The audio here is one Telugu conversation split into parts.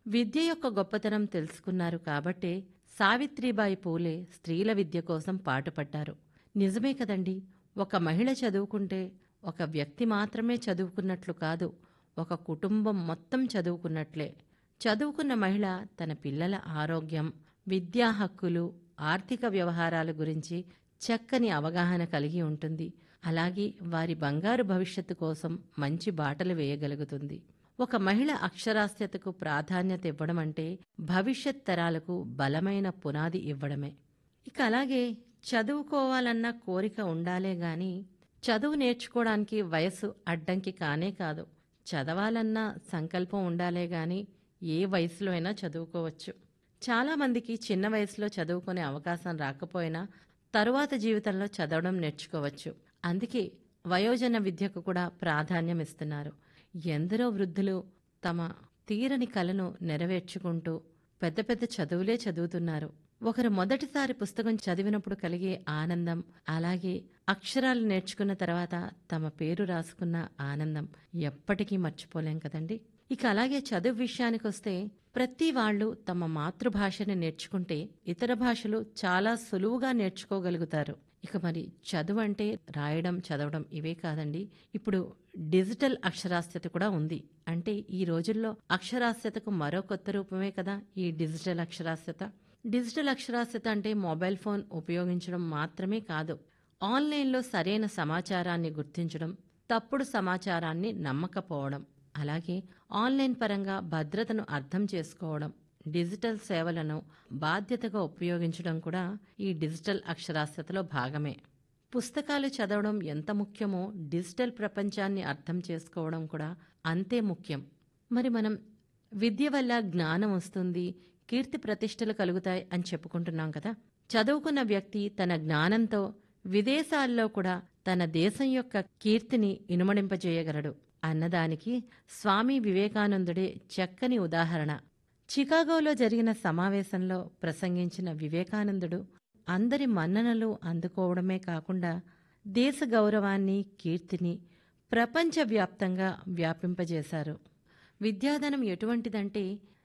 విద్య యొక్క గొప్పతనం తెలుసుకున్నారు కాబట్టే సావిత్రిబాయి పూలే స్త్రీల విద్య కోసం పాటుపడ్డారు నిజమే కదండి ఒక మహిళ చదువుకుంటే ఒక వ్యక్తి మాత్రమే చదువుకున్నట్లు కాదు ఒక కుటుంబం మొత్తం చదువుకున్నట్లే చదువుకున్న మహిళ తన పిల్లల ఆరోగ్యం విద్యా హక్కులు ఆర్థిక వ్యవహారాల గురించి చక్కని అవగాహన కలిగి ఉంటుంది అలాగే వారి బంగారు భవిష్యత్తు కోసం మంచి బాటలు వేయగలుగుతుంది ఒక మహిళ అక్షరాస్యతకు ప్రాధాన్యత ఇవ్వడం అంటే భవిష్యత్ తరాలకు బలమైన పునాది ఇవ్వడమే ఇక అలాగే చదువుకోవాలన్న కోరిక ఉండాలే గాని చదువు నేర్చుకోవడానికి వయసు అడ్డంకి కానే కాదు చదవాలన్న సంకల్పం ఉండాలే గాని ఏ వయసులో అయినా చదువుకోవచ్చు చాలామందికి చిన్న వయసులో చదువుకునే అవకాశం రాకపోయినా తరువాత జీవితంలో చదవడం నేర్చుకోవచ్చు అందుకే వయోజన విద్యకు కూడా ప్రాధాన్యం ఇస్తున్నారు ఎందరో వృద్ధులు తమ తీరని కలను నెరవేర్చుకుంటూ పెద్ద పెద్ద చదువులే చదువుతున్నారు ఒకరు మొదటిసారి పుస్తకం చదివినప్పుడు కలిగే ఆనందం అలాగే అక్షరాలు నేర్చుకున్న తర్వాత తమ పేరు రాసుకున్న ఆనందం ఎప్పటికీ మర్చిపోలేం కదండి ఇక అలాగే చదువు విషయానికి వస్తే ప్రతి వాళ్ళు తమ మాతృభాషని నేర్చుకుంటే ఇతర భాషలు చాలా సులువుగా నేర్చుకోగలుగుతారు ఇక మరి చదువు అంటే రాయడం చదవడం ఇవే కాదండి ఇప్పుడు డిజిటల్ అక్షరాస్యత కూడా ఉంది అంటే ఈ రోజుల్లో అక్షరాస్యతకు మరో కొత్త రూపమే కదా ఈ డిజిటల్ అక్షరాస్యత డిజిటల్ అక్షరాస్యత అంటే మొబైల్ ఫోన్ ఉపయోగించడం మాత్రమే కాదు ఆన్లైన్లో సరైన సమాచారాన్ని గుర్తించడం తప్పుడు సమాచారాన్ని నమ్మకపోవడం అలాగే ఆన్లైన్ పరంగా భద్రతను అర్థం చేసుకోవడం డిజిటల్ సేవలను బాధ్యతగా ఉపయోగించడం కూడా ఈ డిజిటల్ అక్షరాస్యతలో భాగమే పుస్తకాలు చదవడం ఎంత ముఖ్యమో డిజిటల్ ప్రపంచాన్ని అర్థం చేసుకోవడం కూడా అంతే ముఖ్యం మరి మనం విద్య వల్ల జ్ఞానం వస్తుంది కీర్తి ప్రతిష్టలు కలుగుతాయి అని చెప్పుకుంటున్నాం కదా చదువుకున్న వ్యక్తి తన జ్ఞానంతో విదేశాల్లో కూడా తన దేశం యొక్క కీర్తిని ఇనుమడింపజేయగలడు అన్నదానికి స్వామి వివేకానందుడే చక్కని ఉదాహరణ చికాగోలో జరిగిన సమావేశంలో ప్రసంగించిన వివేకానందుడు అందరి మన్ననలు అందుకోవడమే కాకుండా దేశ గౌరవాన్ని కీర్తిని ప్రపంచవ్యాప్తంగా వ్యాపింపజేశారు విద్యాధనం ఎటువంటిదంటే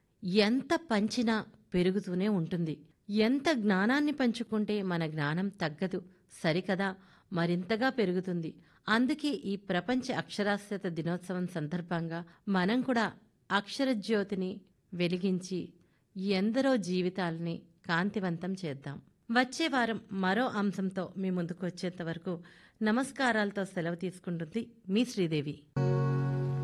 ఎంత పంచినా పెరుగుతూనే ఉంటుంది ఎంత జ్ఞానాన్ని పంచుకుంటే మన జ్ఞానం తగ్గదు సరికదా మరింతగా పెరుగుతుంది అందుకే ఈ ప్రపంచ అక్షరాస్యత దినోత్సవం సందర్భంగా మనం కూడా అక్షర జ్యోతిని వెలిగించి ఎందరో జీవితాల్ని కాంతివంతం చేద్దాం వచ్చే వారం మరో అంశంతో మీ ముందుకు వచ్చేంత వరకు నమస్కారాలతో సెలవు తీసుకుంటుంది మీ శ్రీదేవి